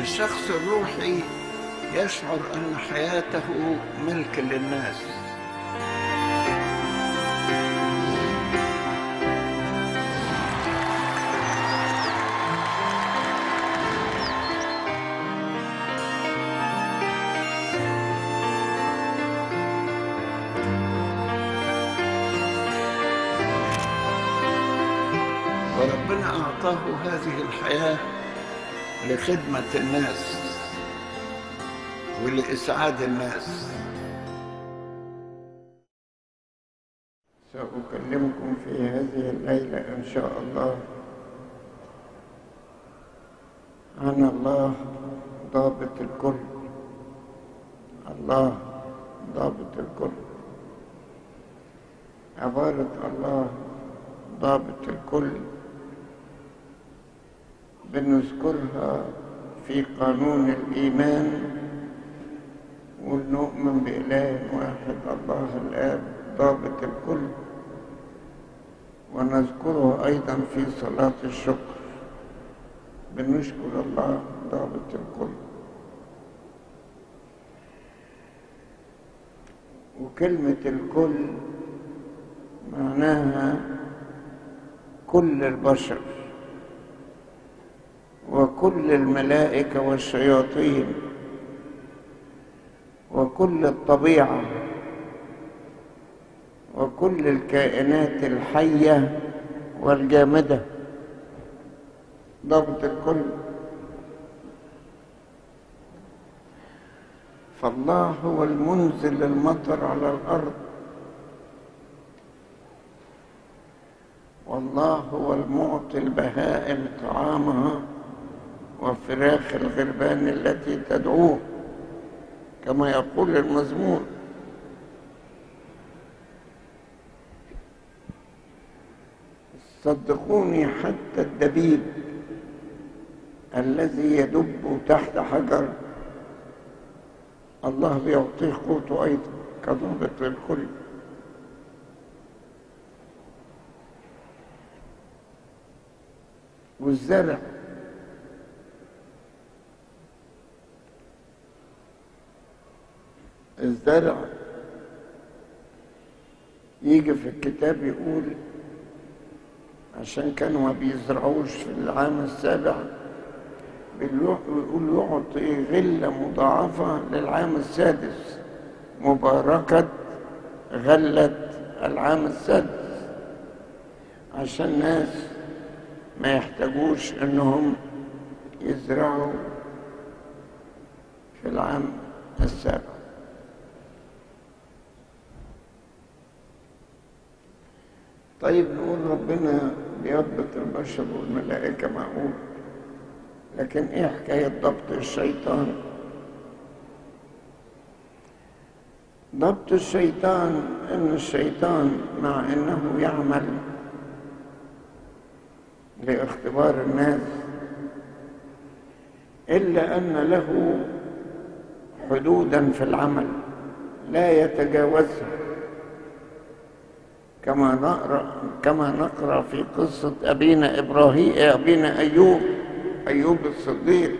الشخص الروحي يشعر أن حياته ملك للناس وربنا أعطاه هذه الحياة لخدمة الناس ولإسعاد الناس سأكلمكم في هذه الليلة إن شاء الله عن الله ضابط الكل الله ضابط الكل عبارة الله ضابط الكل بنذكرها في قانون الإيمان ونؤمن بإله واحد الله الآب ضابط الكل ونذكره أيضا في صلاة الشكر بنشكر الله ضابط الكل وكلمة الكل معناها كل البشر وكل الملائكة والشياطين وكل الطبيعة وكل الكائنات الحية والجامدة ضبط الكل فالله هو المنزل المطر على الأرض والله هو المعطي البهائم طعامها وفراخ الغربان التي تدعوه كما يقول المزمور صدقوني حتى الدبيب الذي يدب تحت حجر الله بيعطيه قوته ايضا كضابط للكل والزرع الزرع يجي في الكتاب يقول عشان كانوا ما بيزرعوش في العام السابع بيقول يعطي غلة مضاعفة للعام السادس مباركة غلة العام السادس عشان الناس ما يحتاجوش انهم يزرعوا في العام السابع طيب نقول ربنا بيضبط البشر والملائكة معقول لكن ايه حكاية ضبط الشيطان ضبط الشيطان ان الشيطان مع انه يعمل لاختبار الناس الا ان له حدودا في العمل لا يتجاوزها كما نقرا كما نقرا في قصه ابينا ابراهيم ابينا ايوب ايوب الصديق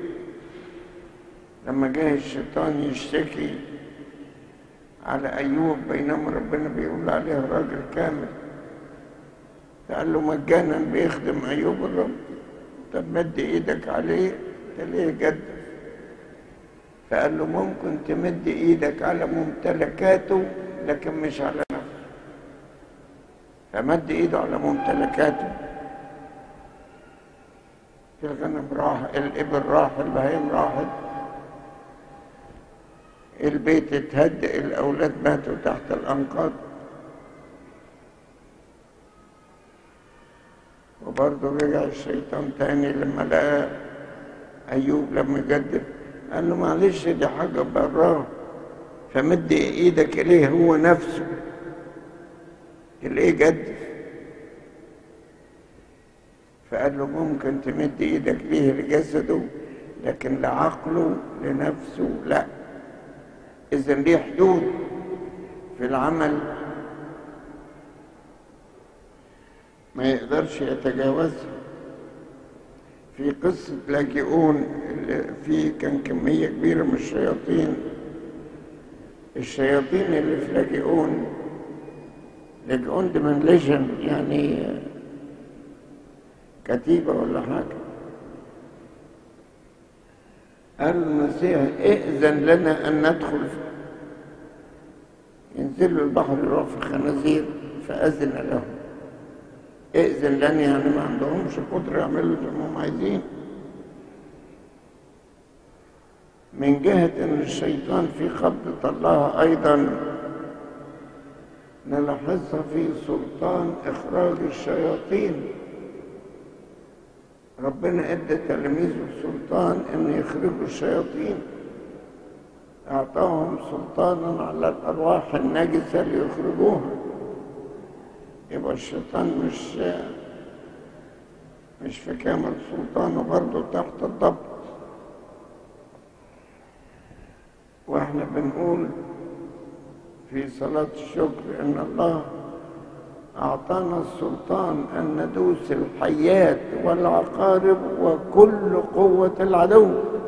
لما جه الشيطان يشتكي على ايوب بينما ربنا بيقول عليه راجل كامل فقال له مجانا بيخدم ايوب الرب طب مد ايدك عليه تلاقيه جد فقال له ممكن تمد ايدك على ممتلكاته لكن مش على نفسه فمد ايده على ممتلكاته الغنم راح الابل راح البهيم راحت البيت اتهدئ الاولاد ماتوا تحت الانقاض وبرضه رجع الشيطان تاني لما لقى ايوب لما جدد قال له معلش دي حاجه براه فمد ايدك اليه هو نفسه تلاقيه جدد فقال له ممكن تمد ايدك ليه لجسده لكن لعقله لنفسه لا اذا ليه حدود في العمل ما يقدرش يتجاوزها في قصة لاجئون اللي فيه كان كمية كبيرة من الشياطين الشياطين اللي في لاجئون لاجئون دي من ليجن يعني كتيبة ولا حاجة قال المسيح ائذن لنا أن ندخل ينزلوا البحر يروح في خنازير فأذن لهم ائذن لنا يعني ما عندهمش قدرة يعملوا زي ما هم عايزين من جهة أن الشيطان في قبضة الله أيضا نلاحظها في سلطان إخراج الشياطين ربنا ادى تلاميذه السلطان ان يخرجوا الشياطين اعطاهم سلطانا على الارواح النجسه ليخرجوها يبقى الشيطان مش مش في كامل سلطانه برضه تحت الضبط واحنا بنقول في صلاه الشكر ان الله أعطانا السلطان أن ندوس الحيات والعقارب وكل قوة العدو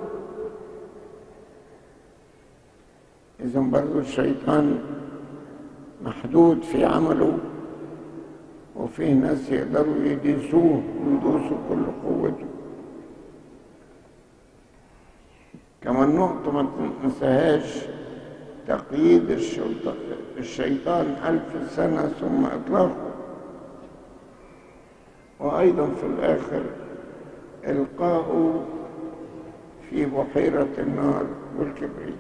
إذا برضو الشيطان محدود في عمله وفيه ناس يقدروا يديسوه ويدوسوا كل قوته كمان نقطة ما تنساهاش تقييد الشيطان ألف سنة ثم إطلاقه وأيضا في الآخر إلقاؤه في بحيرة النار والكبريت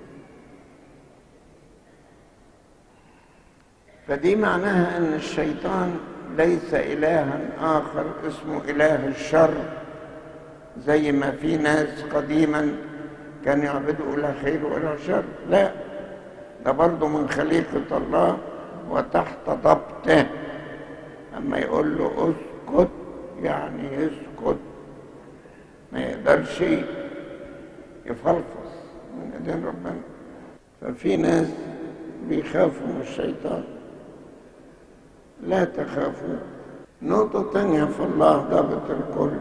فدي معناها أن الشيطان ليس إلها آخر اسمه إله الشر زي ما في ناس قديما كانوا يعبدوا إله خير وإله شر لا ده برضه من خليقة الله وتحت ضبطه أما يقول له اسكت يعني يسكت ما يقدرش يفلفص من ايدين ربنا ففي ناس بيخافوا من الشيطان لا تخافوا نقطة تانية في الله ضابط الكل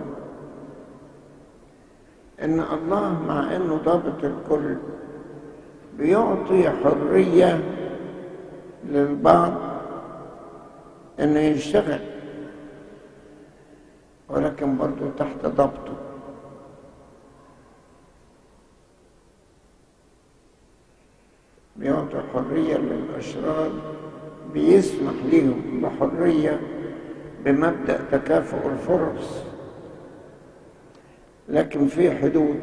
إن الله مع إنه ضابط الكل بيعطي حرية للبعض إنه يشتغل ولكن برضه تحت ضبطه بيعطي حرية للأشرار بيسمح ليهم بحرية بمبدأ تكافؤ الفرص لكن في حدود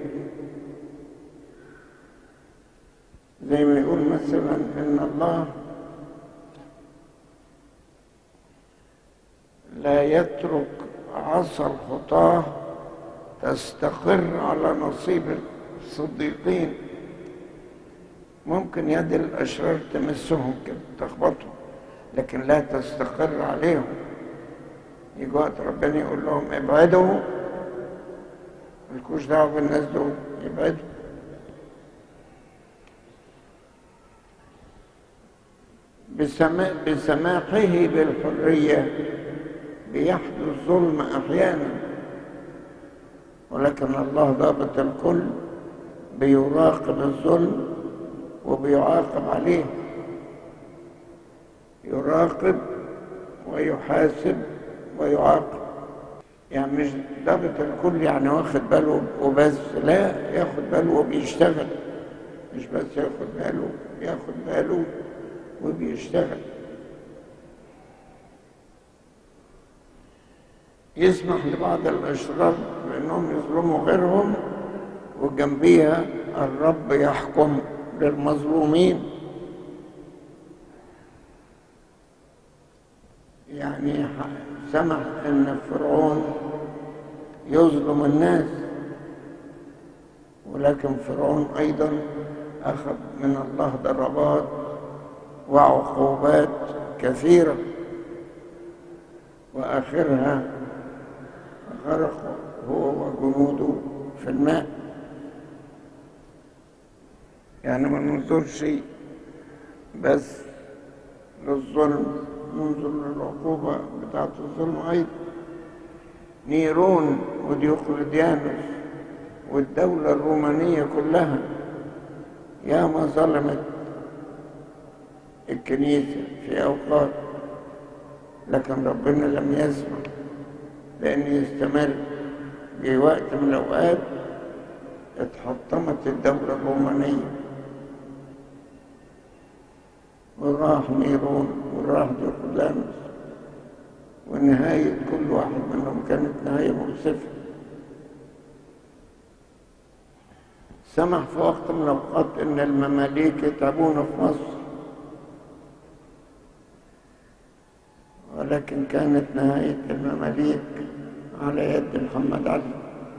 زي ما يقول مثلا ان الله لا يترك عصا الخطاه تستقر على نصيب الصديقين ممكن يد الاشرار تمسهم كده تخبطهم لكن لا تستقر عليهم يجي وقت ربنا يقول لهم ابعدوا ملكوش دعوه بالناس دول يبعدوا بسما- بسماحه بالحرية بيحدث ظلم أحيانا ولكن الله ضابط الكل بيراقب الظلم وبيعاقب عليه يراقب ويحاسب ويعاقب يعني مش ضابط الكل يعني واخد باله وبس لا ياخد باله وبيشتغل مش بس ياخد باله ياخد باله وبيشتغل يسمح لبعض الأشرار بأنهم يظلموا غيرهم وجنبيها الرب يحكم للمظلومين يعني ح- سمح أن فرعون يظلم الناس ولكن فرعون أيضا أخذ من الله ضربات وعقوبات كثيرة وآخرها غرق هو وجنوده في الماء يعني ما ننظرش بس للظلم ننظر للعقوبة بتاعة الظلم أيضا نيرون وديوقلديانوس والدولة الرومانية كلها يا ما ظلمت الكنيسة في أوقات لكن ربنا لم يسمع لأن يستمر في وقت من الأوقات اتحطمت الدولة الرومانية وراح نيرون وراح ديوقلديانوس ونهاية كل واحد منهم كانت نهاية مؤسفة سمح في وقت من الأوقات إن المماليك يتعبون في مصر ولكن كانت نهاية المماليك على يد محمد علي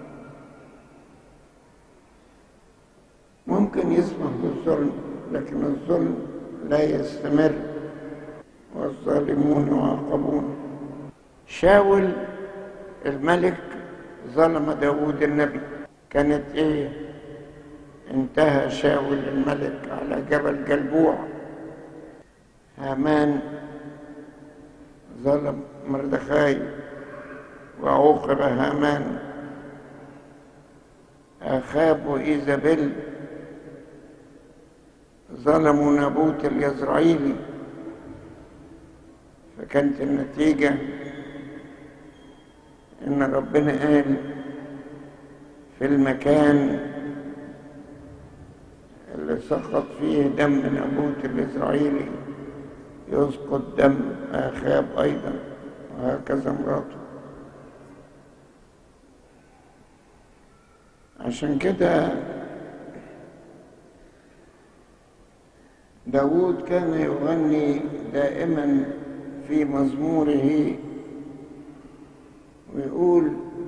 ممكن يسمح بالظلم لكن الظلم لا يستمر والظالمون يعاقبون شاول الملك ظلم داود النبي كانت ايه انتهى شاول الملك على جبل جلبوع هامان ظلم مردخاي وعوقب هامان أخاب وإيزابيل ظلموا نابوت اليزرعيلي فكانت النتيجة إن ربنا قال في المكان اللي سقط فيه دم نابوت الإسرائيلي يسقط دم آخاب أيضا وهكذا مراته عشان كده داود كان يغني دائما في مزموره ويقول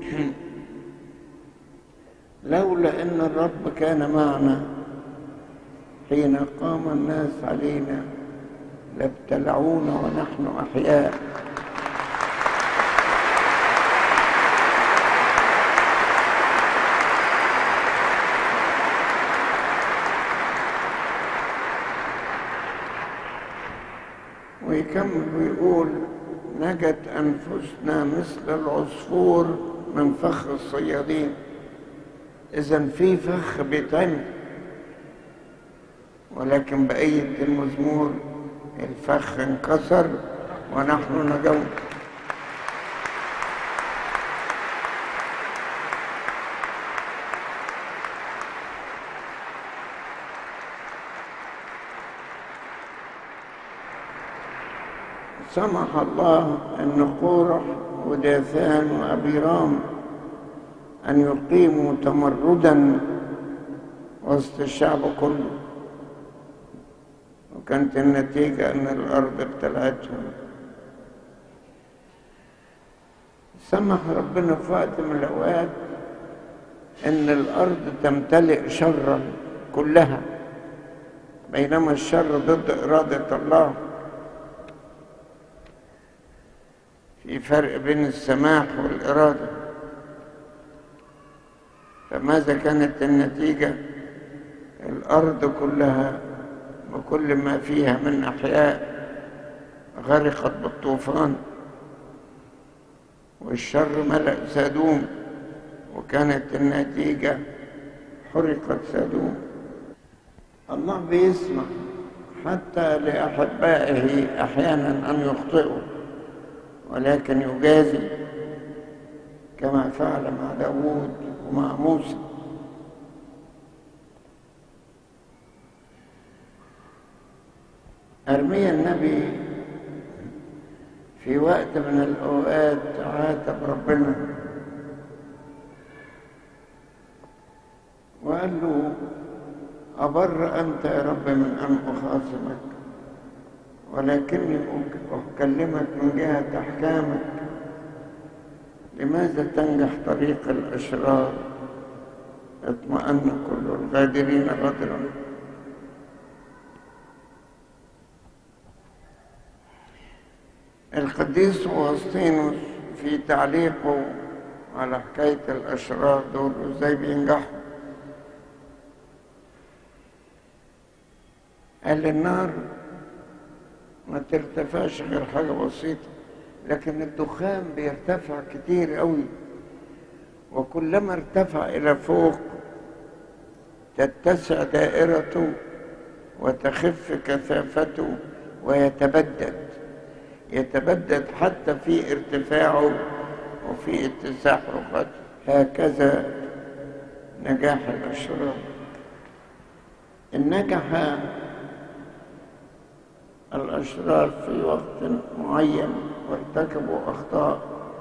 لولا ان الرب كان معنا حين قام الناس علينا لابتلعونا ونحن احياء ويكمل ويقول نجت أنفسنا مثل العصفور من فخ الصيادين إذا في فخ بيتعمل ولكن بقية المزمور الفخ انكسر ونحن نجوت سمح الله أن قورح وداثان وأبيرام أن يقيموا تمردا وسط الشعب كله وكانت النتيجة أن الأرض ابتلعتهم سمح ربنا في وقت من الأوقات أن الأرض تمتلئ شرا كلها بينما الشر ضد إرادة الله في فرق بين السماح والإرادة فماذا كانت النتيجة الأرض كلها وكل ما فيها من أحياء غرقت بالطوفان والشر ملأ سادوم وكانت النتيجة حرقت سادوم الله بيسمح حتى لأحبائه أحيانا أن يخطئوا ولكن يجازي كما فعل مع داود ومع موسى أرميا النبي في وقت من الأوقات عاتب ربنا وقال له أبر أنت يا رب من أن أخاصمك ولكني أكلمك من جهة أحكامك لماذا تنجح طريق الأشرار اطمأن كل الغادرين غدرا القديس أوسطينوس في تعليقه على حكاية الأشرار دول وإزاي بينجحوا قال النار ما ترتفعش غير حاجة بسيطة لكن الدخان بيرتفع كتير قوي وكلما ارتفع إلى فوق تتسع دائرته وتخف كثافته ويتبدد يتبدد حتى في ارتفاعه وفي اتساع رقته هكذا نجاح الأشرار إن نجح الأشرار في وقت معين وارتكبوا أخطاء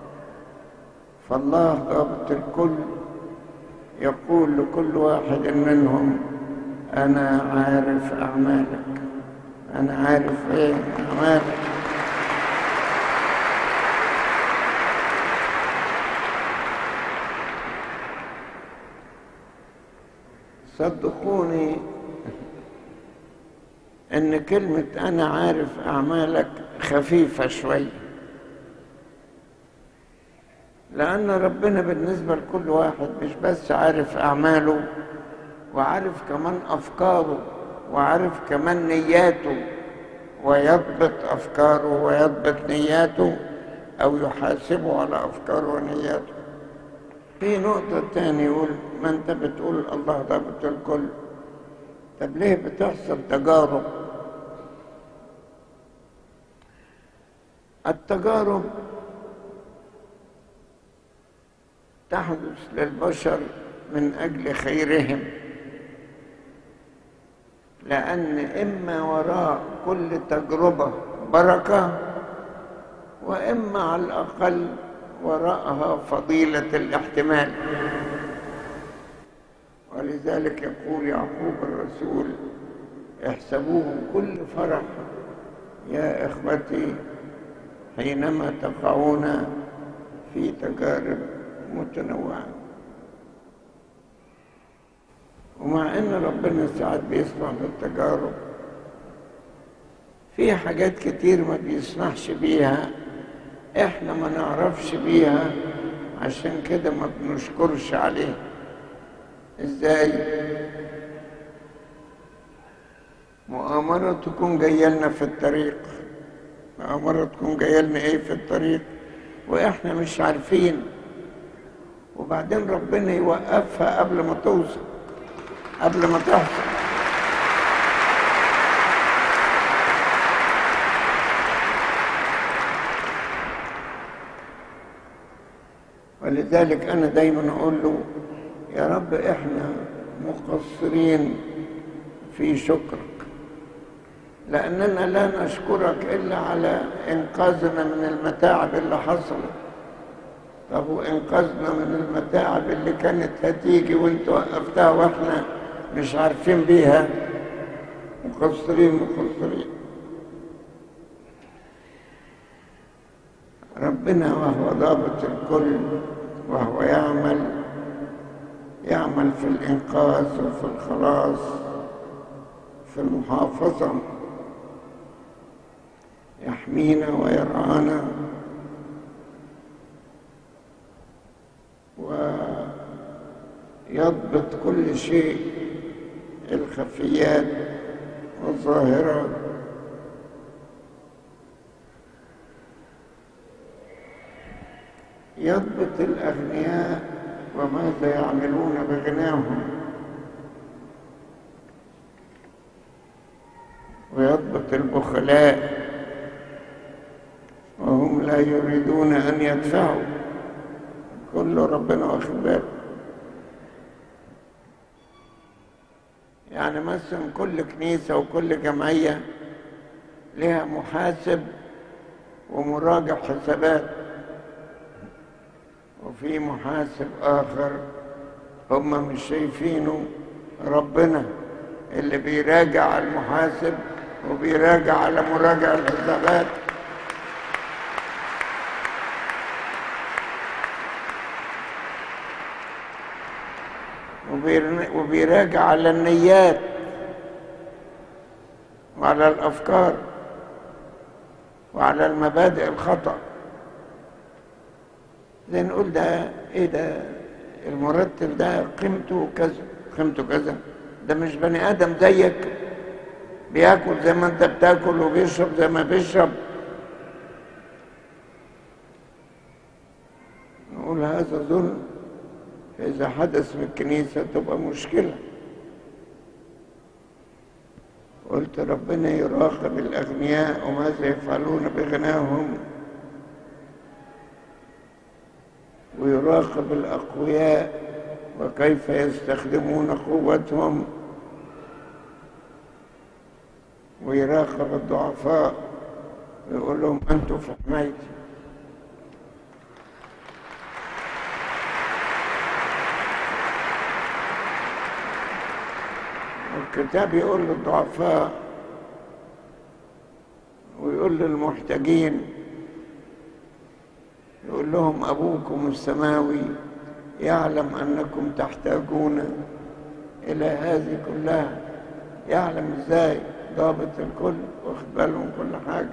فالله ضابط الكل يقول لكل واحد منهم أنا عارف أعمالك أنا عارف إيه أعمالك صدقوني ان كلمة انا عارف اعمالك خفيفة شوية لان ربنا بالنسبة لكل واحد مش بس عارف اعماله وعارف كمان افكاره وعارف كمان نياته ويضبط افكاره ويضبط نياته او يحاسبه على افكاره ونياته في نقطة تاني يقول ما انت بتقول الله ضابط الكل طب ليه بتحصل تجارب التجارب تحدث للبشر من أجل خيرهم لأن إما وراء كل تجربة بركة وإما على الأقل وراءها فضيلة الاحتمال ولذلك يقول يعقوب الرسول احسبوه كل فرح يا إخوتي حينما تقعون في تجارب متنوعة ومع ان ربنا ساعات بيسمع بالتجارب في حاجات كتير ما بيسمحش بيها احنا ما نعرفش بيها عشان كده ما بنشكرش عليه ازاي مؤامرة تكون جاية لنا في الطريق مؤامرة تكون جاية لنا ايه في الطريق واحنا مش عارفين وبعدين ربنا يوقفها قبل ما توصل قبل ما تحصل ولذلك انا دايما اقول له يا رب احنا مقصرين في شكرك لاننا لا نشكرك الا على انقاذنا من المتاعب اللي حصلت طب وانقاذنا من المتاعب اللي كانت هتيجي وانت وقفتها واحنا مش عارفين بيها مقصرين مقصرين ربنا وهو ضابط الكل وهو يعمل يعمل في الإنقاذ وفي الخلاص في المحافظة يحمينا ويرعانا ويضبط كل شيء الخفيات والظاهرات يضبط الأغنياء وماذا يعملون بغناهم ويضبط البخلاء وهم لا يريدون أن يدفعوا كله ربنا واخد باله يعني مثلا كل كنيسة وكل جمعية لها محاسب ومراجع حسابات وفي محاسب آخر هم مش شايفينه ربنا اللي بيراجع على المحاسب وبيراجع على مراجع الحسابات وبيراجع على النيات وعلى الأفكار وعلى المبادئ الخطأ زي نقول ده ايه ده المرتب ده قيمته كذا قيمته كذا ده مش بني ادم زيك بياكل زي ما انت بتاكل وبيشرب زي ما بيشرب نقول هذا ظلم فإذا حدث في الكنيسة تبقى مشكلة قلت ربنا يراقب الأغنياء وماذا يفعلون بغناهم ويراقب الأقوياء وكيف يستخدمون قوتهم ويراقب الضعفاء ويقول لهم أنتم في حمايتي الكتاب يقول للضعفاء ويقول للمحتاجين يقول لهم أبوكم السماوي يعلم أنكم تحتاجون إلى هذه كلها يعلم إزاي ضابط الكل واخد باله من كل حاجة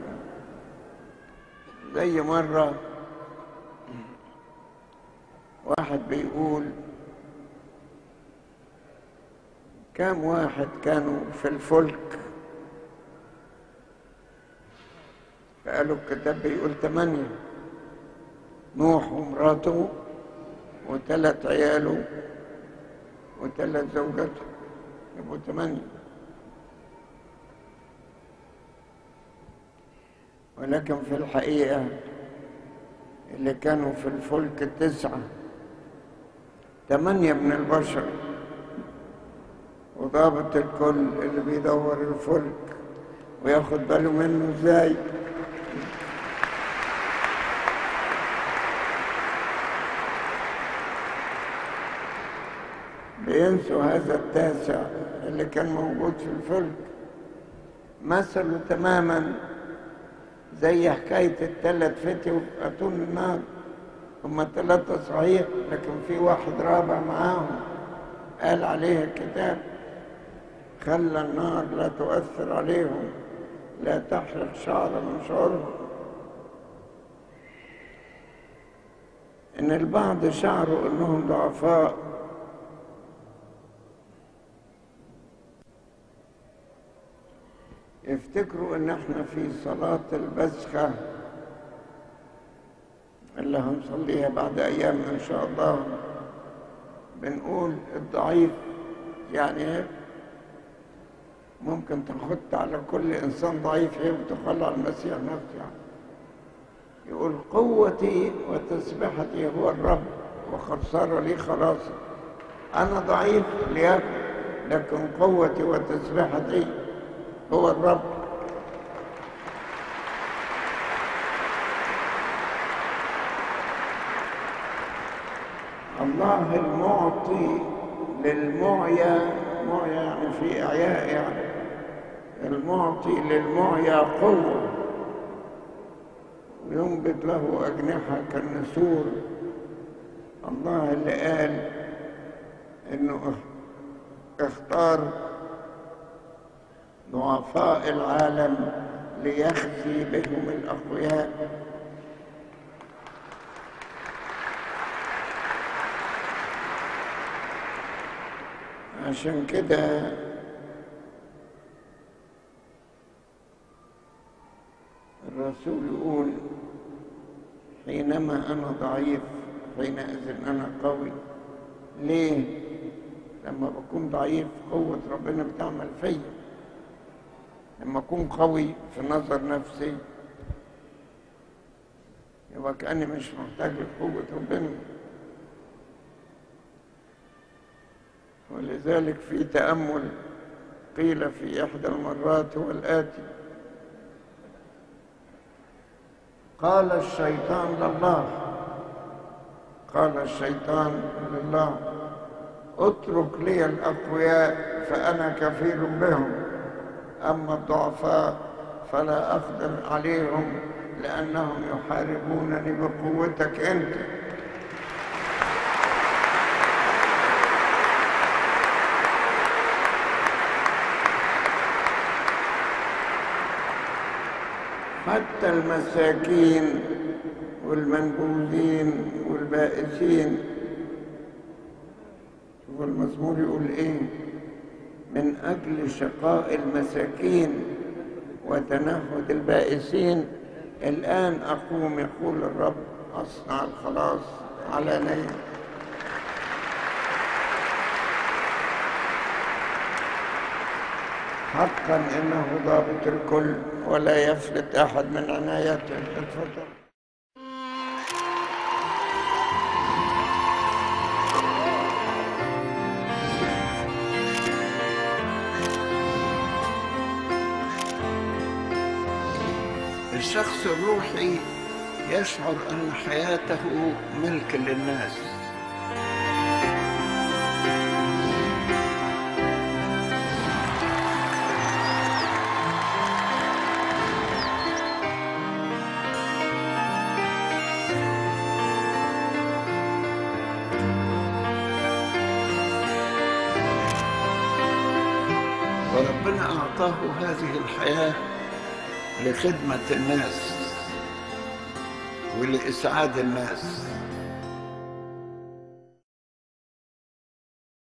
زي مرة واحد بيقول كام واحد كانوا في الفلك فقالوا الكتاب بيقول ثمانية نوح ومراته وثلاث عياله وثلاث زوجاته يبقوا ثمانية ولكن في الحقيقة اللي كانوا في الفلك تسعة ثمانية من البشر وضابط الكل اللي بيدور الفلك وياخد باله منه ازاي بينسوا هذا التاسع اللي كان موجود في الفلك مثلوا تماما زي حكاية الثلاث فتي وأتون النار هما ثلاثة صحيح لكن في واحد رابع معاهم قال عليه الكتاب خلى النار لا تؤثر عليهم لا تحرق شعر من شعورهم إن البعض شعروا إنهم ضعفاء يفتكروا إن إحنا في صلاة البسخة اللي هنصليها بعد أيام إن شاء الله بنقول الضعيف يعني إيه؟ ممكن تخط على كل إنسان ضعيف إيه وتخلى على المسيح نفسه يعني. يقول قوتي وتسبحتي هو الرب وقد صار لي خلاصي أنا ضعيف ليكن لكن قوتي وتسبحتي هو الرب الله المعطي للمعيا معيا يعني في إعياء يعني المعطي للمعيا قوة ينبت له أجنحة كالنسور الله اللي قال إنه اختار ضعفاء العالم ليخزي بهم الأقوياء عشان كده الرسول يقول حينما أنا ضعيف حينئذ أنا قوي ليه؟ لما بكون ضعيف قوة ربنا بتعمل فيا لما أكون قوي في نظر نفسي يبقى كأني مش محتاج لقوة ربنا ولذلك في تأمل قيل في إحدى المرات هو الآتي قال الشيطان لله قال الشيطان لله اترك لي الأقوياء فأنا كفيل بهم أما الضعفاء فلا أقدر عليهم لأنهم يحاربونني بقوتك أنت حتى المساكين والمنبوذين والبائسين شوف المزمور يقول ايه من اجل شقاء المساكين وتنهد البائسين الان اقوم يقول الرب اصنع الخلاص على نيل حقا انه ضابط الكل ولا يفلت احد من عنايته اتفضل الشخص الروحي يشعر ان حياته ملك للناس وربنا أعطاه هذه الحياة لخدمة الناس ولإسعاد الناس